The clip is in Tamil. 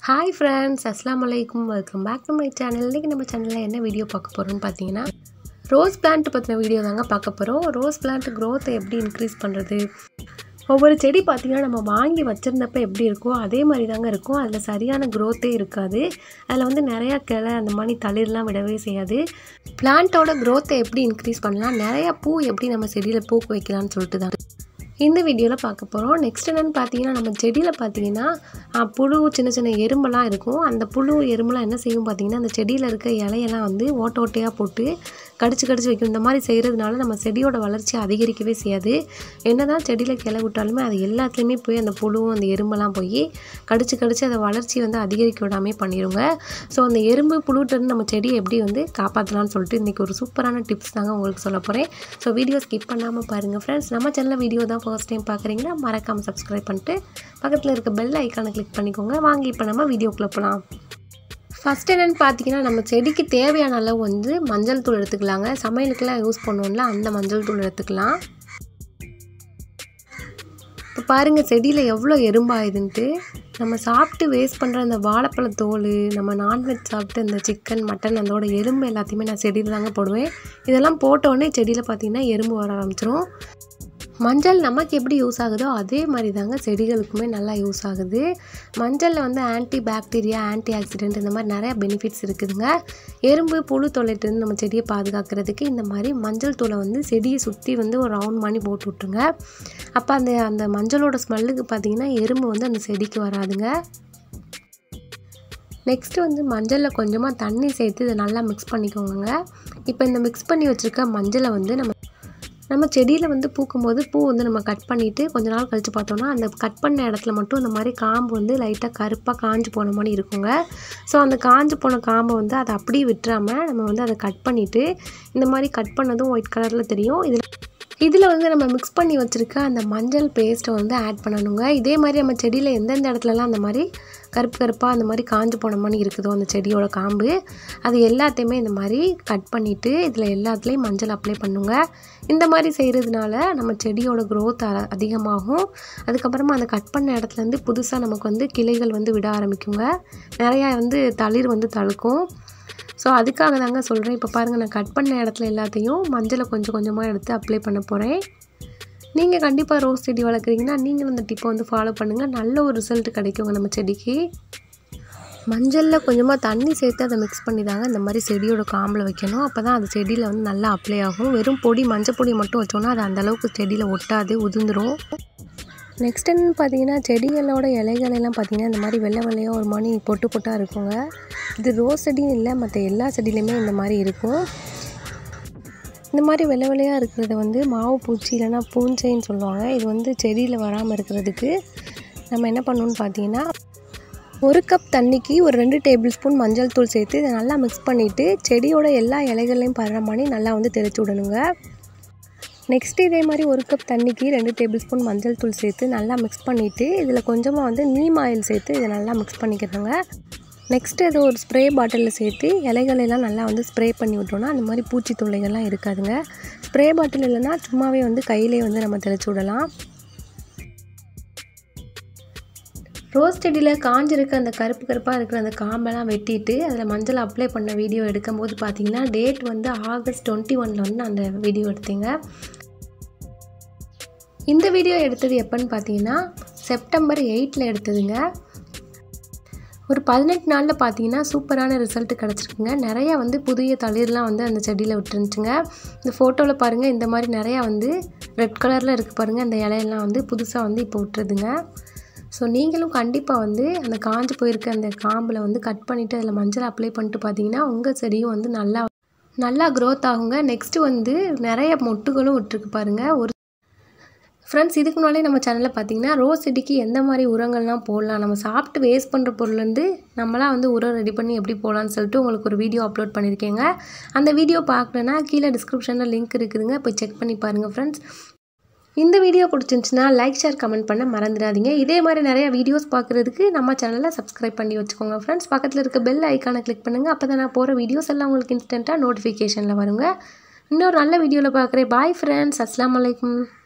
ஹாய் ஃப்ரெண்ட்ஸ் அஸ்லாம் வலைக்கும் welcome back to my channel இன்றைக்கி நம்ம சேனலில் என்ன வீடியோ பார்க்க போகிறோம்னு பார்த்தீங்கன்னா ரோஸ் பிளான்ட் பற்றின வீடியோ தாங்க பார்க்க போகிறோம் ரோஸ் பிளான்ட் க்ரோத்தை எப்படி இன்க்ரீஸ் பண்ணுறது ஒவ்வொரு செடி பார்த்திங்கன்னா நம்ம வாங்கி வச்சுருந்தப்ப எப்படி இருக்கோ அதே மாதிரி தாங்க இருக்கும் அதில் சரியான க்ரோத்தே இருக்காது அதில் வந்து நிறையா கிளை அந்த மாதிரி தளிர்லாம் விடவே செய்யாது பிளான்ட்டோட க்ரோத்தை எப்படி இன்க்ரீஸ் பண்ணலாம் நிறையா பூ எப்படி நம்ம செடியில் பூக்கு வைக்கலாம்னு சொல்லிட்டு தான் இந்த வீடியோவில் பார்க்க போகிறோம் நெக்ஸ்ட் என்னென்னு பார்த்தீங்கன்னா நம்ம செடியில் பார்த்தீங்கன்னா ஆ, புழு சின்ன சின்ன எறும்பெல்லாம் இருக்கும் அந்த புழு எறும்பெல்லாம் என்ன செய்யும் பார்த்தீங்கன்னா அந்த செடியில் இருக்க இலையெல்லாம் வந்து ஓட்ட ஓட்டையாக போட்டு கடிச்சு கடிச்சு வைக்கும் இந்த மாதிரி செய்கிறதுனால நம்ம செடியோட வளர்ச்சி அதிகரிக்கவே செய்யாது என்னதான் செடியில் கிளை விட்டாலுமே அது எல்லாத்துலேயுமே போய் அந்த புழுவும் அந்த எறும்பெல்லாம் போய் கடிச்சு கடிச்சு அதை வளர்ச்சி வந்து அதிகரிக்க விடாமே பண்ணிடுங்க ஸோ அந்த எறும்பு புழுட்டருந்து நம்ம செடியை எப்படி வந்து காப்பாற்றலாம்னு சொல்லிட்டு இன்றைக்கி ஒரு சூப்பரான டிப்ஸ் தாங்க உங்களுக்கு சொல்ல போகிறேன் ஸோ வீடியோ ஸ்கிப் பண்ணாமல் பாருங்கள் ஃப்ரெண்ட்ஸ் நம்ம சேனலில் வீடியோ தான் ஃபர்ஸ்ட் டைம் பார்க்குறீங்கன்னா மறக்காமல் சப்ஸ்கிரைப் பண்ணிட்டு பக்கத்தில் இருக்க பெல் ஐக்கானை கிளிக் பண்ணிக்கோங்க வாங்க இப்போ நம்ம வீடியோக்குள்ளே போகலாம் ஃபஸ்ட் என்னென்னு பார்த்தீங்கன்னா நம்ம செடிக்கு தேவையான அளவு வந்து மஞ்சள் தூள் எடுத்துக்கலாங்க சமையலுக்கெல்லாம் யூஸ் பண்ணுவோம்ல அந்த மஞ்சள் தூள் எடுத்துக்கலாம் இப்போ பாருங்கள் செடியில் எவ்வளோ எறும்பாயுதுன்ட்டு நம்ம சாப்பிட்டு வேஸ்ட் பண்ணுற அந்த வாழைப்பழ தோல் நம்ம நான்வெஜ் சாப்பிட்டு இந்த சிக்கன் மட்டன் அதோட எறும்பு எல்லாத்தையுமே நான் செடியில் தாங்க போடுவேன் இதெல்லாம் போட்ட உடனே செடியில் பார்த்தீங்கன்னா எறும்பு வர ஆரம்பிச்சிரும் மஞ்சள் நமக்கு எப்படி யூஸ் ஆகுதோ அதே மாதிரி தாங்க செடிகளுக்குமே நல்லா யூஸ் ஆகுது மஞ்சளில் வந்து ஆன்டி பாக்டீரியா ஆன்டி ஆக்சிடென்ட் இந்த மாதிரி நிறையா பெனிஃபிட்ஸ் இருக்குதுங்க எறும்பு புழு தொல்லையிலேருந்து நம்ம செடியை பாதுகாக்கிறதுக்கு இந்த மாதிரி மஞ்சள் தூளை வந்து செடியை சுற்றி வந்து ஒரு ரவுண்ட் பண்ணி போட்டு விட்ருங்க அப்போ அந்த அந்த மஞ்சளோட ஸ்மெல்லுக்கு பார்த்தீங்கன்னா எறும்பு வந்து அந்த செடிக்கு வராதுங்க நெக்ஸ்ட்டு வந்து மஞ்சளில் கொஞ்சமாக தண்ணி சேர்த்து இதை நல்லா மிக்ஸ் பண்ணிக்கோங்க இப்போ இந்த மிக்ஸ் பண்ணி வச்சுருக்க மஞ்சளை வந்து நம்ம நம்ம செடியில் வந்து பூக்கும்போது பூ வந்து நம்ம கட் பண்ணிவிட்டு கொஞ்ச நாள் கழித்து பார்த்தோன்னா அந்த கட் பண்ண இடத்துல மட்டும் இந்த மாதிரி காம்பு வந்து லைட்டாக கருப்பாக காஞ்சு போன மாதிரி இருக்குங்க ஸோ அந்த காஞ்சு போன காம்பை வந்து அதை அப்படியே விட்டுறாமல் நம்ம வந்து அதை கட் பண்ணிவிட்டு இந்த மாதிரி கட் பண்ணதும் ஒயிட் கலரில் தெரியும் இதில் இதில் வந்து நம்ம மிக்ஸ் பண்ணி வச்சுருக்க அந்த மஞ்சள் பேஸ்ட்டை வந்து ஆட் பண்ணணுங்க இதே மாதிரி நம்ம செடியில் எந்தெந்த இடத்துலலாம் அந்த மாதிரி கருப்பு கருப்பாக அந்த மாதிரி காஞ்சு போன மாதிரி இருக்குதோ அந்த செடியோட காம்பு அது எல்லாத்தையுமே இந்த மாதிரி கட் பண்ணிவிட்டு இதில் எல்லாத்துலேயும் மஞ்சள் அப்ளை பண்ணுங்க இந்த மாதிரி செய்கிறதுனால நம்ம செடியோட growth அ- அதிகமாகும் அதுக்கப்புறமா அந்த கட் பண்ண இடத்துலேருந்து புதுசாக நமக்கு வந்து கிளைகள் வந்து விட ஆரம்பிக்குங்க நிறையா வந்து தளிர் வந்து தழுக்கும் ஸோ அதுக்காக தாங்க சொல்கிறேன் இப்போ பாருங்கள் நான் கட் பண்ண இடத்துல எல்லாத்தையும் மஞ்சளை கொஞ்சம் கொஞ்சமாக எடுத்து அப்ளை பண்ண போகிறேன் நீங்கள் கண்டிப்பாக ரோஸ் செடி வளர்க்குறீங்கன்னா நீங்களும் இந்த டிப்பை வந்து ஃபாலோ பண்ணுங்கள் நல்ல ஒரு ரிசல்ட் கிடைக்குங்க நம்ம செடிக்கு மஞ்சளில் கொஞ்சமாக தண்ணி சேர்த்து அதை மிக்ஸ் பண்ணி தாங்க இந்த மாதிரி செடியோட காம்பில் வைக்கணும் அப்போ தான் அது செடியில் வந்து நல்லா அப்ளை ஆகும் வெறும் பொடி மஞ்சள் பொடி மட்டும் வச்சோன்னா அது அந்த அளவுக்கு செடியில் ஒட்டாது உதிர்ந்துரும் நெக்ஸ்ட் என்னன்னு பார்த்தீங்கன்னா செடிகளோட இலைகள் எல்லாம் பார்த்தீங்கன்னா இந்த மாதிரி வெள்ளை வெள்ளையாக ஒரு மாதிரி பொட்டு பொட்டாக இருக்குங்க இது ரோஸ் செடியும் இல்லை மற்ற எல்லா செடியிலையுமே இந்த மாதிரி இருக்கும் இந்த மாதிரி வெள்ளை வெள்ளையாக இருக்கிறத வந்து மாவு பூச்சி இல்லைன்னா பூஞ்சைன்னு சொல்லுவாங்க இது வந்து செடியில் வராமல் இருக்கிறதுக்கு நம்ம என்ன பண்ணணும்னு பார்த்தீங்கன்னா ஒரு கப் தண்ணிக்கு ஒரு ரெண்டு டேபிள் ஸ்பூன் மஞ்சள் தூள் சேர்த்து இதை நல்லா மிக்ஸ் பண்ணிவிட்டு செடியோட எல்லா இலைகள்லையும் படுற மாதிரி நல்லா வந்து தெளிச்சு விடணுங்க நெக்ஸ்ட் இதே மாதிரி ஒரு கப் தண்ணிக்கு ரெண்டு டேபிள் ஸ்பூன் மஞ்சள் தூள் சேர்த்து நல்லா மிக்ஸ் பண்ணிவிட்டு இதில் கொஞ்சமாக வந்து நீம் ஆயில் சேர்த்து இதை நல்லா மிக்ஸ் பண்ணிக்கிறோங்க நெக்ஸ்ட் இது ஒரு ஸ்ப்ரே பாட்டிலில் சேர்த்து இலைகள் எல்லாம் நல்லா வந்து ஸ்ப்ரே பண்ணி விட்டோம்னா அந்த மாதிரி பூச்சி தொல்லைகள்லாம் இருக்காதுங்க ஸ்ப்ரே பாட்டில் இல்லைன்னா சும்மாவே வந்து கையிலே வந்து நம்ம தெளிச்சு விடலாம் ரோஸ் செடியில் காஞ்சிருக்க அந்த கருப்பு கருப்பாக இருக்கிற அந்த காம்பெல்லாம் வெட்டிட்டு அதில் மஞ்சள் அப்ளை பண்ண வீடியோ எடுக்கும்போது பார்த்தீங்கன்னா டேட் வந்து ஆகஸ்ட் டுவெண்ட்டி ஒனில் வந்து நான் அந்த வீடியோ எடுத்தேங்க இந்த வீடியோ எடுத்தது எப்போன்னு பார்த்தீங்கன்னா செப்டம்பர் எயிட்டில் எடுத்ததுங்க ஒரு பதினெட்டு நாளில் பார்த்தீங்கன்னா சூப்பரான ரிசல்ட் கிடச்சிருக்குங்க நிறையா வந்து புதிய தளிர்லாம் வந்து அந்த செடியில் விட்டுருந்துச்சுங்க இந்த ஃபோட்டோவில் பாருங்கள் இந்த மாதிரி நிறையா வந்து ரெட் கலரில் இருக்குது பாருங்கள் அந்த இலையெல்லாம் வந்து புதுசாக வந்து இப்போ விட்டுருதுங்க ஸோ நீங்களும் கண்டிப்பாக வந்து அந்த காஞ்சு போயிருக்க அந்த காம்பில் வந்து கட் பண்ணிவிட்டு அதில் மஞ்சள் அப்ளை பண்ணிட்டு பார்த்தீங்கன்னா உங்கள் செடியும் வந்து நல்லா நல்லா க்ரோத் ஆகுங்க நெக்ஸ்ட்டு வந்து நிறைய மொட்டுகளும் விட்டுருக்கு பாருங்கள் ஒரு ஃப்ரெண்ட்ஸ் இதுக்கு முன்னாலே நம்ம சேனலில் பார்த்தீங்கன்னா ரோஸ் செடிக்கு எந்த மாதிரி உரங்கள்லாம் போடலாம் நம்ம சாப்பிட்டு வேஸ்ட் பண்ணுற பொருள்லேருந்து நம்மளாம் வந்து உரம் ரெடி பண்ணி எப்படி போடலாம்னு சொல்லிட்டு உங்களுக்கு ஒரு வீடியோ அப்லோட் பண்ணியிருக்கேங்க அந்த வீடியோ பார்க்கலன்னா கீழே டிஸ்கிரிப்ஷனில் லிங்க் இருக்குதுங்க போய் செக் பண்ணி பாருங்கள் ஃப்ரெண்ட்ஸ் இந்த வீடியோ பிடிச்சிருந்துச்சுன்னா லைக் ஷேர் கமெண்ட் பண்ண மறந்துடாதீங்க இதே மாதிரி நிறைய வீடியோஸ் பார்க்குறதுக்கு நம்ம சேனலை சப்ஸ்கிரைப் பண்ணி வச்சுக்கோங்க ஃப்ரெண்ட்ஸ் பக்கத்தில் இருக்க பெல் ஐக்கானை கிளிக் பண்ணுங்கள் அப்போ தான் நான் போகிற வீடியோஸ் எல்லாம் உங்களுக்கு இன்ஸ்டண்ட்டாக நோட்டிஃபிகேஷனில் வருங்க இன்னொரு நல்ல வீடியோவில் பார்க்குறேன் பாய் ஃப்ரெண்ட்ஸ் அஸ்லாம் வலைக்கும்